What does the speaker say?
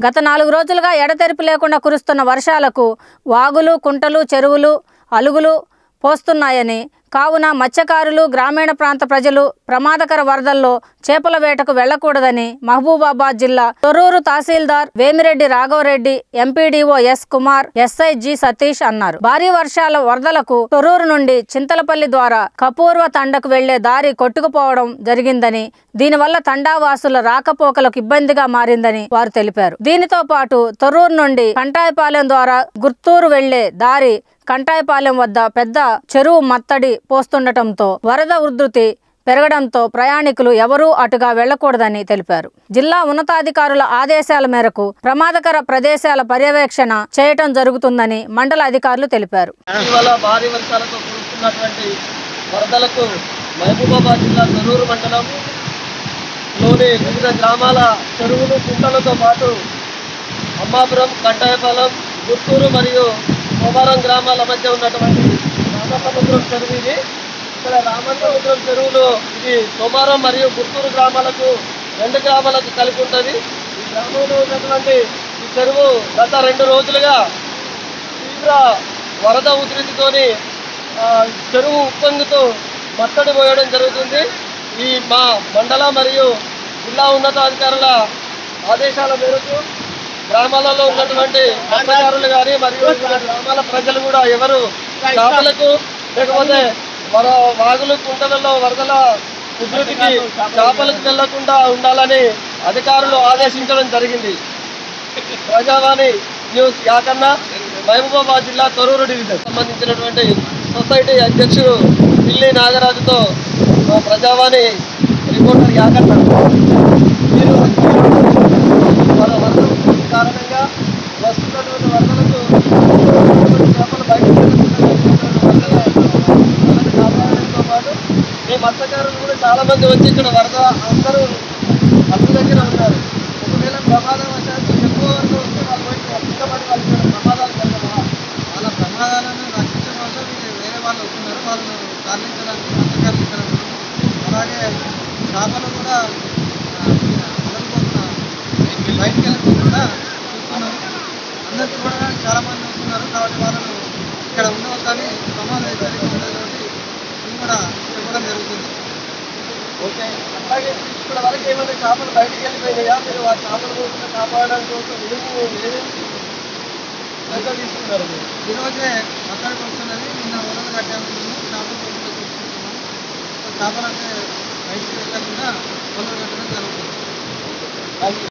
గత నాలుగు రోజులుగా ఎడతెరిపి లేకుండా కురుస్తున్న వర్షాలకు వాగులు కుంటలు చెరువులు అలుగులు పోస్తున్నాయని కావున మత్స్యకారులు గ్రామీణ ప్రాంత ప్రజలు ప్రమాదకర వరదల్లో చేపల వేటకు వెళ్లకూడదని మహబూబాబాద్ జిల్లా తొర్రూరు తహసీల్దార్ Vemireddy Raghavareddy MPDO S Kumar SI G Satish అన్నారు భారీ వర్షాల వరదలకు తొర్రూరు నుండి చింతలపల్లి ద్వారా కపూర్వ తండకు వెళ్లే దారి కొట్టుకుపోవడం జరిగిందని దీనివల్ల తండావాసుల రాకపోకలకు ఇబ్బందిగా మారిందని వారు తెలిపారు దీనితో పాటు తొర్రూరు నుండి కంటాయపాలెం ద్వారా గుర్తూరు వెళ్లే దారి కంటాయపాలెం వద్ద పెద్ద చెరువు మత్తడి పోస్తుండటంతో వరద ఉధృతి పెరగడంతో ప్రయాణికులు ఎవరూ అటుగా వెళ్లకూడదని తెలిపారు జిల్లా ఉన్నతాధికారుల ఆదేశాల మేరకు ప్రమాదకర ప్రదేశాల పర్యవేక్షణ చేయటం జరుగుతుందని మండల అధికారులు తెలిపారు ఇటీవల భారీ వర్షాలతో కురుస్తున్నటువంటి వరదలకు మహబూబాబాద్ జిల్లా తొర్రూరు మండలం లోని వివిధ గ్రామాల చెరువులు కుంటలతో పాటు అమ్మాపురం కంటాయపాలెం గుత్తూరు మరియు సోమారం గ్రామాల మధ్య ఉన్నటువంటి రామసముద్రం చెరువు ఇది ఇక్కడ రామసముద్రం చెరువులో ఇది సోమారం మరియు గుత్తూరు గ్రామాలకు రెండు గ్రామాలకు కలిపి ఉంటుంది ఈ గ్రామంలో ఉన్నటువంటి ఈ చెరువు గత రెండు రోజులుగా తీవ్ర వరద ఉధృతితోని ఆ, చెరువు ఉప్పొంగుతూ మట్టడి పోయడం జరుగుతుంది ఈ మా మండల మరియు జిల్లా ఉన్నతాధికారుల ఆదేశాల మేరకు గ్రామాలలో ఉన్నటువంటి మత్స్యకారులు కానీ మరియు వివిధ గ్రామాల ప్రజలు కూడా ఎవరు చేపలకు లేకపోతే వర వాగులు కుంటలలో వరదల ఉధృతికి చేపలకు వెళ్లకుండా ఉండాలని అధికారులు ఆదేశించడం జరిగింది ప్రజావాణి న్యూస్ యాకన్న మహబూబాబాద్ జిల్లా తొరూరు డివిజన్ సంబంధించినటువంటి సొసైటీ అధ్యక్షుడు పిల్లి నాగరాజుతో మా ప్రజావాణి రిపోర్టర్ యాకన్న మీరు మన వరద కారణంగా వస్తున్నటువంటి వరదలకు చేపలు బయటకు వెళ్ళకుండా వరదలను కాపాడడంతో పాటు ఈ మత్స్యకారులు కూడా చాలా మంది వచ్చి ఇక్కడ వరద అందరూ అడ్డు దగ్గర ఉన్నారు ఒకవేళ ప్రమాదవశాత్తు ఎక్కువ వరకు వస్తే వాళ్ళు పోయి కిందపడి వాళ్ళకి ఏమైనా ప్రమాదాలు జరగవా వాళ్ళ ప్రమాదాలను రక్షించడం కోసం వీళ్ళు వేరే వాళ్ళు వస్తున్నారు వాళ్ళను తరలించడానికి మత్స్యకారులు అలాగే చేపలు కూడా అలరిపోతున్నారు బయటికి వెళ్ళకుండా చూస్తున్నాం అందరు చూడడానికి చాలా మంది వస్తున్నారు కాబట్టి వాళ్ళను ఇక్కడ ఉండవద్దని ప్రమాదం హెచ్చరిక ఉన్నది కాబట్టి ఇది కూడా చెప్పడం జరుగుతుంది ఓకే అలాగే ఇక్కడ వరకు ఏమైనా చేపలు బయటికి వెళ్ళిపోయినాయా మీరు ఆ చేపల కోసం కాపాడడం కోసం ఏమి ఏమి చర్యలు తీసుకున్నారు మీరు ఈరోజే అక్కడికి వస్తున్నది నిన్న వరద కట్టాము మేము చేపల కోసం చూసుకుంటున్నాం చేపలు అంటే బయటికి వెళ్ళకుండా వరద కట్టడం జరుగుతుంది థ్యాంక్ యూ